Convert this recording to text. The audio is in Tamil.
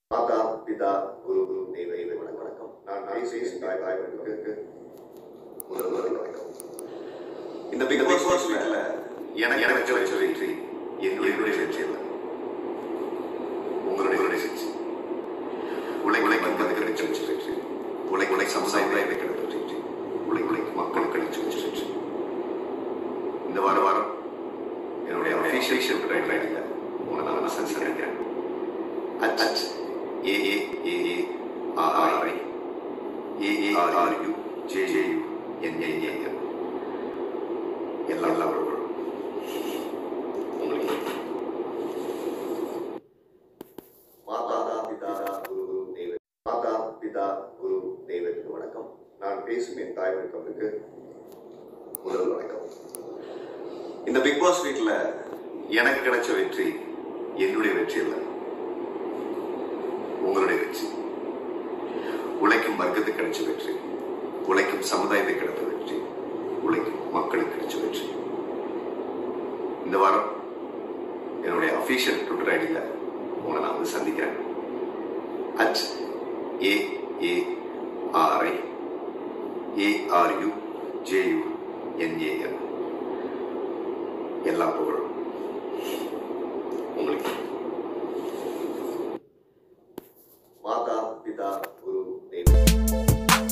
மாதா பிதா குரு குரு தெய்வ தெய்வ வணக்கம் வணக்கம் நான் நான் பேசும் தாய் தாய்களுக்கு முதல் முதல் வணக்கம் இந்த பிக் பாஸ் வீட்டில் எனக்கு எனக்கு வச்ச வெற்றி என்னுடைய வெற்றி அல்ல உங்களுடைய வெற்றி உலை உலை மன்மது கிடைச்ச வெற்றி உலை உலை சமுதாயம் கிடைத்த வெற்றி உலை உலை மக்கள் கிடைச்ச வெற்றி இந்த வார வாரம் என்னுடைய அஃபீஷியல் ரைட் ரைட்டில் உங்களை நான் சந்திக்கிறேன் H H A A A A R R I A A R R U J J U N A A N எல்லாம் எல்லாம் வரும் உங்களுக்கு மாதா பிதா குரு குரு தெய்வ மாதா பிதா குரு தெய்வத்துக்கு வணக்கம் நான் பேசும் என் தாய் வணக்கத்துக்கு முதல் வணக்கம் இந்த பிக் பாஸ் வீட்டில் எனக்கு கிடைச்ச வெற்றி என்னுடைய வெற்றி இல்லை உங்களுடைய வெற்றி உழைக்கும் வர்க்கத்துக்கு கிடைச்ச வெற்றி உழைக்கும் சமுதாயத்துக்கு கிடைத்த வெற்றி உழைக்கும் மக்களுக்கு கிடைச்ச வெற்றி இந்த வாரம் என்னுடைய அஃபீஷியல் ட்விட்டர் ஐடியில் உங்களை நான் வந்து சந்திக்கிறேன் H A A R I A R U J U N A N எல்லா புகழும் உங்களுக்கு மாதா பிதா குரு தெய்வம்